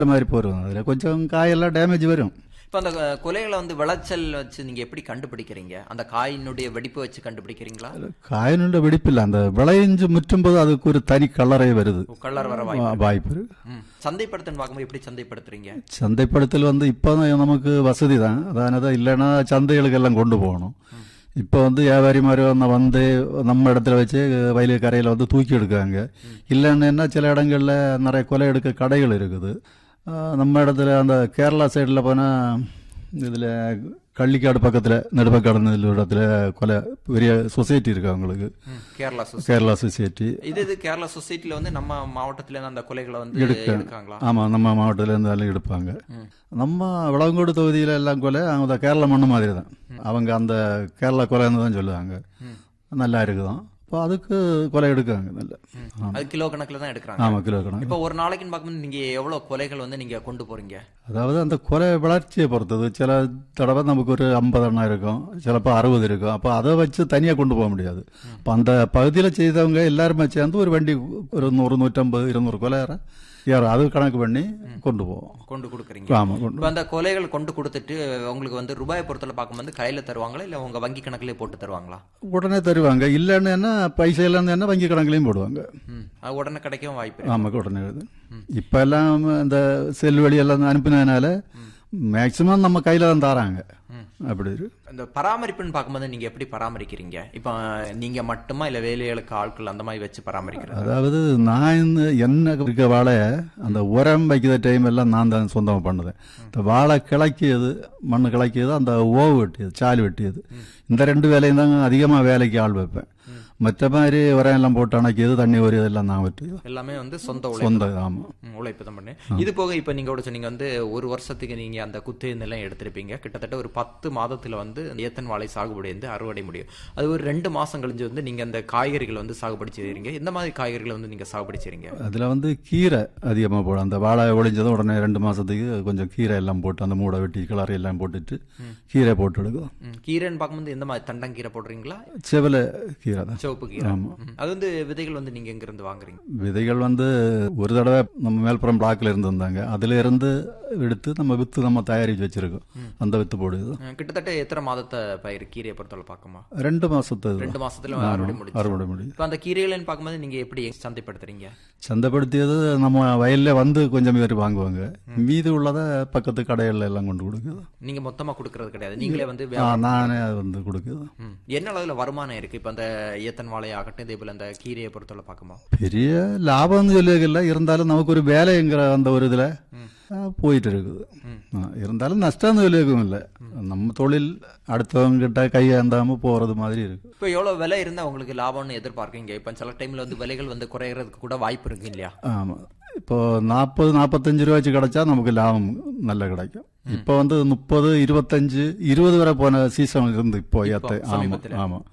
இந்த மாதிரி போரும் அதில் கொஞ்சம் காயெல்லாம் டேமேஜ் வரும் இப்போ அந்த அஹ், கொலைகளை வந்து விளைச்சல் வச்சு நீங்க எப்படி கண்டுபிடிக்கிறீங்க அந்த காயினுடைய வெடிப்பு வச்சு கண்டுபிடிக்கிறீங்களா காயினுண்ட வெடிப்பில்லை அந்த விளைஞ்சு முற்றும்போது அதுக்கு ஒரு தனி கலரே வருது கலர் வர வாய்ப்பு வா- வாய்ப்பு இருக்கு ம். சந்தைப்படுத்தல் பார்க்கும்போது எப்படி சந்தைப்படுத்துறீங்க சந்தைப்படுத்தல் வந்து இப்போ நமக்கு வசதி தான் அதானது இல்லைன்னா சந்தைகளுக்கெல்லாம் கொண்டு போகணும் இப்போ வந்து வியாபாரி மாதிரி வந்த வந்து நம்ம இடத்துல வச்சு வயல் கரையில் வந்து தூக்கி எடுக்காங்க இல்லைன்னு என்ன சில இடங்களில் நிறைய கொலை எடுக்க கடைகள் இருக்குது ஆஹ் நம்ம இடத்துல அந்த கேரளா சைடில் போனால் இதில் கள்ளிக்காடு பக்கத்தில் நடுப்பக்காடு இடத்துல கொலை பெரிய சொசைட்டி இருக்கு அவங்களுக்கு ம். கேரளா சொசைட்டி கேரளா சொசைட்டி இது இது கேரளா சொசைட்டில வந்து நம்ம மாவட்டத்துல இருந்து அந்த கொலைகளை வந்து எடுக்காங்களா ஆமாம் நம்ம மாவட்டத்தில் இருந்தாலும் எடுப்பாங்க நம்ம விளங்கோடு தொகுதியில் எல்லாம் கொலை அவங்க கேரளா மண்ணு மாதிரி தான் அவங்க அந்த கேரளா கொலைன்னு தான் சொல்லுவாங்க நல்லா இருக்குதான் இப்போ அதுக்கு கொலை எடுக்காங்க நல்ல அது கிலோ கணக்குல தான் எடுக்கிறாங்க ஆமாம் கிலோ கணக்கு இப்போ ஒரு நாளைக்குன்னு பார்க்கும்போது நீங்க எவ்வளவு கொலைகள் வந்து நீங்க கொண்டு போறீங்க அதாவது அந்த கொலை வளர்ச்சியை பொறுத்தது சில தடவை நமக்கு ஒரு ஐம்பது எண்ணம் இருக்கும் சிலப்போ அறுபது இருக்கும் அப்போ அதை வச்சு தனியாக கொண்டு போக முடியாது இப்போ அந்த பகுதியில் செய்தவங்க எல்லாருமே சேர்ந்து ஒரு வண்டி ஒரு நூறு நூற்றம்பது இருநூறு கொலை ஏற- ஏறும் அது கணக்கு பண்ணி கொண்டு போவோம் கொண்டு கொடுக்குறீங்க ஆமாம் கொண்டு இப்போ அந்த கொலைகள் கொண்டு கொடுத்துட்டு உங்களுக்கு வந்து ரூபாய் பொறுத்தல பார்க்கும்போது கையில தருவாங்களா இல்ல உங்க வங்கி கணக்குலயே போட்டு தருவாங்களா உடனே தருவாங்க இல்லைன்னு என்ன பைசா இல்லைன்னு என்ன வங்கி கணக்குலையும் போடுவாங்க ம். அது உடனே கிடைக்கவும் வாய்ப்பு இருக்கு. ஆமாம் உடனே எழுது இப்போ எல்லாம் இந்த செல் வழி எல்லாம் அனுப்பினதுனால மேக்சிமம் நம்ம கையில் தான் தராங்க அப்படி இருக்கு இந்த பராமரிப்புன்னு பார்க்கும்போது நீங்க எப்படி பராமரிக்கிறீங்க இப்போ நீங்க மட்டுமா இல்ல வேலைகளுக்கு ஆட்கள் அந்த மாதிரி வச்சு பராமரிக்கிறது அதாவது நான் இந்த என்ன இருக்க வாழையை அந்த உரம் வைக்கிற டைம் எல்லாம் நான் தான் சொந்தமாக பண்ணுதேன் இந்த வாழை கிளக்கியது மண் கிளக்கியது அந்த ஓவு வெட்டியது சால் வெட்டியது இந்த ரெண்டு வேலையும் தான் அதிகமாக வேலைக்கு ஆள் வைப்பேன் மற்ற மாதிரி உரம் எல்லாம் போட்டு அணைக்கியது தண்ணி ஒரு இதெல்லாம் நான் வெட்டியது எல்லாமே வந்து சொந்த உழைப்பு சொந்த ஆமாம் ம், உழைப்பு தான் பண்ணு இது போக இப்ப நீங்க கூட சொன்னீங்க வந்து ஒரு வருஷத்துக்கு நீங்க அந்த குத்து எல்லாம் எடுத்திருப்பீங்க கிட்டத்தட்ட ஒரு பத்து மாதத்துல வந்து ஏத்தன் வாழை சாகுபடி வந்து அறுவடை முடியும் அது ஒரு ரெண்டு மாசம் கழிஞ்சு வந்து நீங்க அந்த காய்கறிகள் வந்து சாகுபடி செய்றீங்க எந்த மாதிரி காய்கறிகளை வந்து நீங்க சாகுபடி செய்றீங்க அதில் வந்து கீரை அதிகமாக போடும் அந்த வாழை ஒளிஞ்சதும் உடனே ரெண்டு மாதத்துக்கு கொஞ்சம் கீரை எல்லாம் போட்டு அந்த மூடை வெட்டி கிளறி எல்லாம் போட்டுட்டு கீரை போட்டு எடுக்கும் ம், கீரைன்னு பார்க்கும்போது எந்த மாதிரி தண்டங்கீரை போடுறீங்களா செவலை கீரை தான் சிவப்பு கீரை ம். அது வந்து விதைகள் வந்து நீங்க எங்க இருந்து வாங்குறீங்க விதைகள் வந்து ஒரு தடவை நம்ம மேல்புறம் பிளாக்ல இருந்து வந்தாங்க அதுல இருந்து எடுத்து நம்ம வித்து நம்ம தயாரிச்சு வச்சிருக்கோம் அந்த வித்து போடுது ம், கிட்டத்தட்ட எத்தனை மாதத்தை பயிர் கீரையை பொறுத்தவரை பார்க்குமா ரெண்டு மாசத்து ரெண்டு மாசத்துல அறுவடை முடிச்சு அறுவடை முடியுது இப்போ அந்த கீரைகள்னு பார்க்கும்போது நீங்க எப்படி சந்தைப்படுத்துறீங்க சந்தைப்படுத்தியது நம்ம வயல்ல வந்து கொஞ்சம் பேர் வாங்குவாங்க மீதி உள்ளதை பக்கத்து கடைகள்ல எல்லாம் கொண்டு கொடுக்குது நீங்க மொத்தமா கொடுக்கறது கிடையாது நீங்களே வந்து ஆ, நானே அது வந்து கொடுக்குது ம். என்ன அளவுல வருமானம் இருக்கு இப்ப அந்த ஏத்தன் வாழை ஆகட்டும் இதே போல அந்த கீரையை பொறுத்தவரை பார்க்குமா பெரிய லாபம்னு சொல்லியிருக்கல இருந்தாலும் நமக்கு ஒரு வேலைங்கிற அந்த ஒரு இதுல ஆ, போயிட்டு இருக்குது ஆ, இருந்தாலும் நஷ்டம்னு சொல்லியிருக்கும் இல்லை நம்ம தொழில் அடுத்தவங்க கிட்ட கையாந்தாம போறது மாதிரி இருக்கு இப்போ எவ்வளவு விலை இருந்தா உங்களுக்கு லாபம்னு எதிர்பார்க்கீங்க இப்ப சில டைம்ல வந்து விலைகள் வந்து குறையறதுக்கு கூட வாய்ப்பு இருக்கு இல்லையா ஆமாம் இப்போ நாற்பது நாற்பத்தஞ்சு ரூபா வச்சு கிடைச்சா நமக்கு லாபம் நல்லா கிடைக்கும் இப்போ வந்து முப்பது இருபத்தஞ்சு இருபது வரை போன சீசன் இருந்து இப்போ ஏத்த ஆமாம் சமீபத்துல. ஆமாம்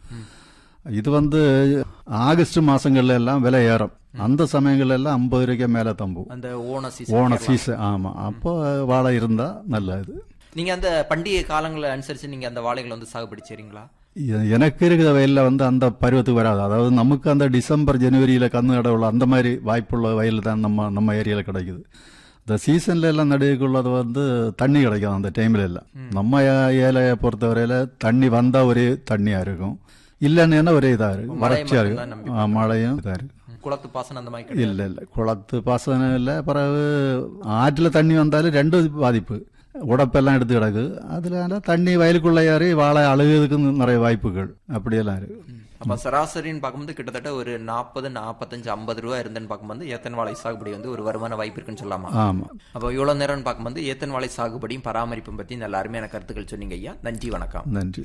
இது வந்து ஆகஸ்ட் மாசங்கள்ல எல்லாம் விலை ஏறும் அந்த சமயங்கள்ல எல்லாம் ஐம்பது ரூபாய்க்கு மேல தம்பும் அந்த ஓண சீசன் ஓன சீசன் ஆமா அப்போ வாழை இருந்தா நல்ல இது நீங்க அந்த பண்டிகை காலங்களை அனுசரிச்சு நீங்க அந்த வாழைகளை வந்து சாகுபடி செய்றீங்களா எ- எனக்கு இருக்கிற வயல்ல வந்து அந்த பருவத்துக்கு வராது அதாவது நமக்கு அந்த டிசம்பர் ஜனவரியில கன்று நடவுள்ள அந்த மாதிரி வாய்ப்புள்ள வயல் தான் நம்ம நம்ம ஏரியால கிடைக்குது இந்த சீசன்ல எல்லாம் நடுவுக்குள்ளது வந்து தண்ணி கிடைக்கும் அந்த டைம்ல எல்லாம் நம்ம ஏ- ஏழையை பொறுத்தவரையில தண்ணி வந்தா ஒரே தண்ணியா இருக்கும் இல்லைன்னா ஒரே இதா இருக்கும் மழையை வறட்சியா மட்டும்தான் இருக்கும் ஆ, மழையும் இதா இருக்கும் ம். குளத்து பாசனம் அந்த மாதிரி கிடையாது. இல்ல இல்ல குளத்து பாசனம் இல்ல பிறகு ஆற்றுல தண்ணி வந்தாலும் ரெண்டு பாதிப்பு உடப்பெல்லாம் எடுத்து கிடக்கு அதுல தண்ணி வயலுக்குள்ள ஏறி வாழை அழுகிறதுக்கு நிறைய வாய்ப்புகள் அப்படியெல்லாம் இருக்கு அப்ப சராசரின்னு பார்க்கும்போது கிட்டத்தட்ட ஒரு நாற்பது நாற்பத்தஞ்சு ஐம்பது ரூபா இருந்துன்னு பார்க்கும்போது ஏத்தன் வாழை சாகுபடி வந்து ஒரு வருமான வாய்ப்பு இருக்குன்னு சொல்லலாமா ஆமா அப்போ இவ்வளவு நேரம்னு பார்க்கும்போது ஏத்தன் வாழை சாகுபடியும் பராமரிப்பும் பத்தி நல்ல அருமையான கருத்துக்கள் சொன்னீங்க ஐயா நன்றி வணக்கம் நன்றி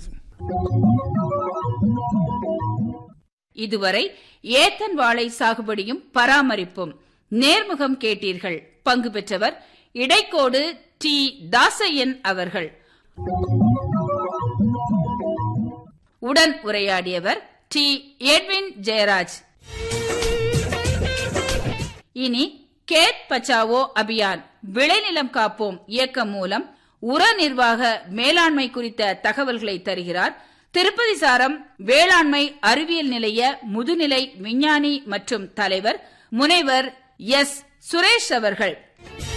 இதுவரை ஏத்தன் வாழை சாகுபடியும் பராமரிப்பும் நேர்முகம் கேட்டீர்கள் பங்கு பெற்றவர் இடைக்கோடு டி தாசையன் அவர்கள் உடன் உரையாடியவர் டி எட்வின் ஜெயராஜ் இனி கேட் பச்சாவோ அபியான் விளைநிலம் காப்போம் இயக்கம் மூலம் உர நிர்வாக மேலாண்மை குறித்த தகவல்களை தருகிறார் திருப்பதி சாரம் வேளாண்மை அறிவியல் நிலைய முதுநிலை விஞ்ஞானி மற்றும் தலைவர் முனைவர் எஸ் சுரேஷ் அவர்கள்